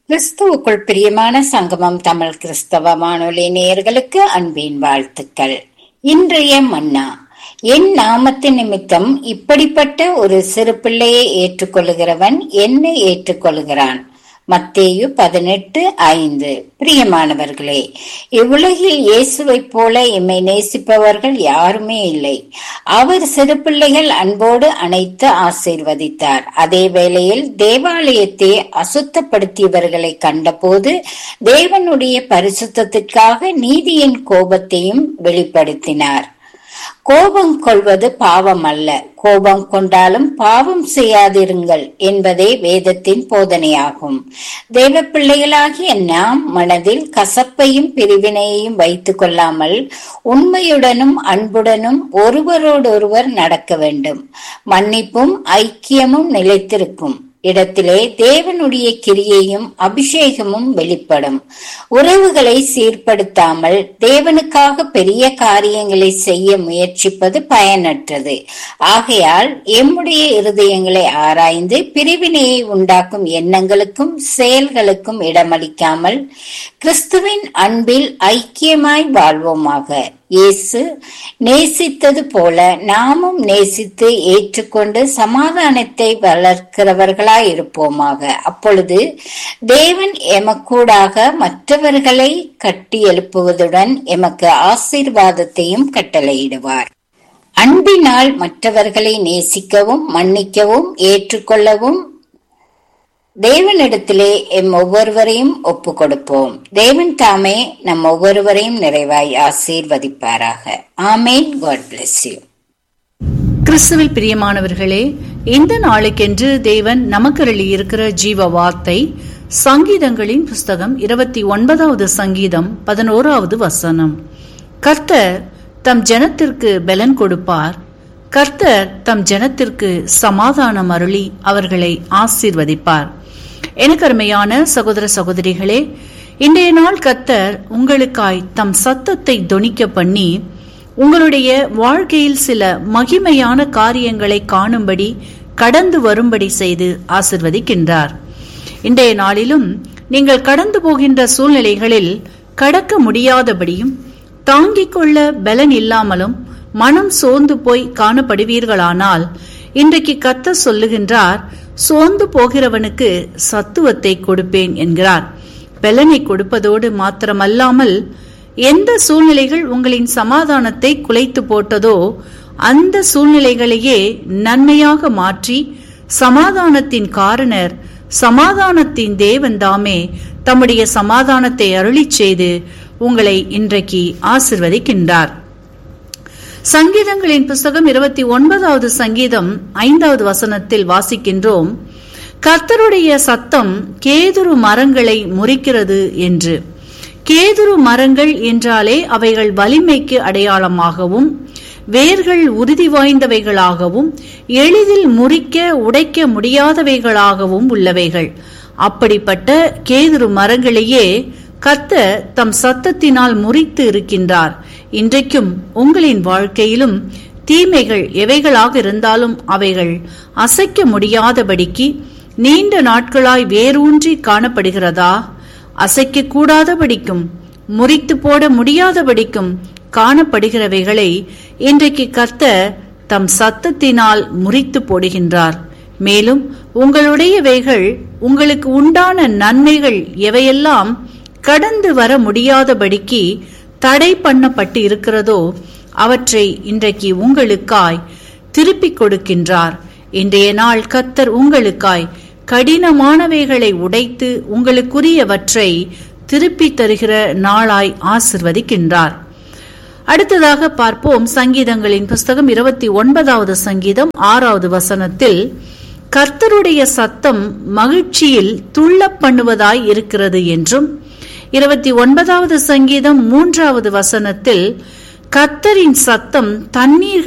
கிறிஸ்துவுக்குள் பிரியமான சங்கமம் தமிழ் கிறிஸ்தவ வானொலி நேயர்களுக்கு அன்பின் வாழ்த்துக்கள் இன்றைய மன்னா என் நாமத்தின் நிமித்தம் இப்படிப்பட்ட ஒரு சிறு பிள்ளையை ஏற்றுக்கொள்கிறவன் என்னை ஏற்றுக்கொள்கிறான் மத்தேயு பதினெட்டு ஐந்து பிரியமானவர்களே இவ்வுலகில் இயேசுவைப் போல எம்மை நேசிப்பவர்கள் யாருமே இல்லை அவர் சிறு பிள்ளைகள் அன்போடு அணைத்து ஆசீர்வதித்தார் அதே வேளையில் தேவாலயத்தை அசுத்தப்படுத்தியவர்களை கண்டபோது தேவனுடைய பரிசுத்தத்திற்காக நீதியின் கோபத்தையும் வெளிப்படுத்தினார் கோபம் கொள்வது பாவம் அல்ல கோபம் கொண்டாலும் பாவம் செய்யாதிருங்கள் என்பதே வேதத்தின் போதனையாகும் தேவ பிள்ளைகளாகிய நாம் மனதில் கசப்பையும் பிரிவினையையும் வைத்துக் கொள்ளாமல் உண்மையுடனும் அன்புடனும் ஒருவரோடொருவர் நடக்க வேண்டும் மன்னிப்பும் ஐக்கியமும் நிலைத்திருக்கும் இடத்திலே தேவனுடைய கிரியையும் அபிஷேகமும் வெளிப்படும் உறவுகளை சீர்படுத்தாமல் தேவனுக்காக பெரிய காரியங்களை செய்ய முயற்சிப்பது பயனற்றது ஆகையால் எம்முடைய இருதயங்களை ஆராய்ந்து பிரிவினையை உண்டாக்கும் எண்ணங்களுக்கும் செயல்களுக்கும் இடமளிக்காமல் கிறிஸ்துவின் அன்பில் ஐக்கியமாய் வாழ்வோமாக இயேசு நேசித்தது போல நாமும் நேசித்து ஏற்றுக்கொண்டு சமாதானத்தை வளர்க்கிறவர்களாய் இருப்போமாக அப்பொழுது தேவன் எமக்கூடாக மற்றவர்களை கட்டி எழுப்புவதுடன் எமக்கு ஆசீர்வாதத்தையும் கட்டளையிடுவார் அன்பினால் மற்றவர்களை நேசிக்கவும் மன்னிக்கவும் ஏற்றுக்கொள்ளவும் தேவனிடத்திலே எம் ஒவ்வொருவரையும் ஒப்பு கொடுப்போம் தேவன் தாமே நம் ஒவ்வொருவரையும் நிறைவாய் ஆசீர்வதிப்பாராக ஆமேன் காட் பிளஸ் யூ கிறிஸ்துவில் பிரியமானவர்களே இந்த நாளுக்கென்று தேவன் நமக்கருளி இருக்கிற ஜீவ வார்த்தை சங்கீதங்களின் புஸ்தகம் இருபத்தி ஒன்பதாவது சங்கீதம் பதினோராவது வசனம் கர்த்தர் தம் ஜனத்திற்கு பலன் கொடுப்பார் கர்த்தர் தம் ஜனத்திற்கு சமாதானம் அருளி அவர்களை ஆசீர்வதிப்பார் எனக்கு அருமையான சகோதர சகோதரிகளே இன்றைய நாள் கர்த்தர் உங்களுக்காய் தம் சத்தத்தை தொனிக்க பண்ணி உங்களுடைய வாழ்க்கையில் சில மகிமையான காரியங்களை காணும்படி கடந்து வரும்படி செய்து ஆசிர்வதிக்கின்றார் இன்றைய நாளிலும் நீங்கள் கடந்து போகின்ற சூழ்நிலைகளில் கடக்க முடியாதபடியும் தாங்கிக் கொள்ள பலன் இல்லாமலும் மனம் சோர்ந்து போய் காணப்படுவீர்களானால் இன்றைக்கு கத்த சொல்லுகின்றார் சோர்ந்து போகிறவனுக்கு சத்துவத்தை கொடுப்பேன் என்கிறார் பலனை கொடுப்பதோடு மாத்திரமல்லாமல் எந்த சூழ்நிலைகள் உங்களின் சமாதானத்தை குலைத்து போட்டதோ அந்த சூழ்நிலைகளையே நன்மையாக மாற்றி சமாதானத்தின் காரணர் சமாதானத்தின் தேவன் தாமே தம்முடைய சமாதானத்தை அருளிச் செய்து உங்களை இன்றைக்கு ஆசிர்வதிக்கின்றார் சங்கீதங்களின் புஸ்தகம் இருபத்தி ஒன்பதாவது சங்கீதம் ஐந்தாவது வசனத்தில் வாசிக்கின்றோம் கர்த்தருடைய சத்தம் கேதுரு மரங்களை முறிக்கிறது என்று கேதுரு மரங்கள் என்றாலே அவைகள் வலிமைக்கு அடையாளமாகவும் வேர்கள் உறுதி வாய்ந்தவைகளாகவும் எளிதில் முறிக்க உடைக்க முடியாதவைகளாகவும் உள்ளவைகள் அப்படிப்பட்ட கேதுரு மரங்களையே கத்த தம் சத்தத்தினால் முறித்து இருக்கின்றார் இன்றைக்கும் உங்களின் வாழ்க்கையிலும் தீமைகள் எவைகளாக இருந்தாலும் அவைகள் அசைக்க முடியாதபடிக்கு நீண்ட நாட்களாய் வேரூன்றி காணப்படுகிறதா அசைக்க கூடாதபடிக்கும் முறித்து போட முடியாதபடிக்கும் காணப்படுகிறவைகளை இன்றைக்கு கத்த தம் சத்தத்தினால் முறித்து போடுகின்றார் மேலும் உங்களுடையவைகள் உங்களுக்கு உண்டான நன்மைகள் எவையெல்லாம் கடந்து வர முடியாதபடிக்கு தடை பண்ணப்பட்டு இருக்கிறதோ அவற்றை இன்றைக்கு உங்களுக்காய் திருப்பிக் கொடுக்கின்றார் இன்றைய நாள் கத்தர் உங்களுக்காய் கடினமானவைகளை உடைத்து உங்களுக்குரியவற்றை திருப்பி தருகிற நாளாய் ஆசிர்வதிக்கின்றார் அடுத்ததாக பார்ப்போம் சங்கீதங்களின் புஸ்தகம் இருபத்தி ஒன்பதாவது சங்கீதம் ஆறாவது வசனத்தில் கர்த்தருடைய சத்தம் மகிழ்ச்சியில் துள்ள பண்ணுவதாய் இருக்கிறது என்றும் இருபத்தி ஒன்பதாவது சங்கீதம் மூன்றாவது வசனத்தில் கர்த்தரின் சத்தம் தண்ணீர்கள்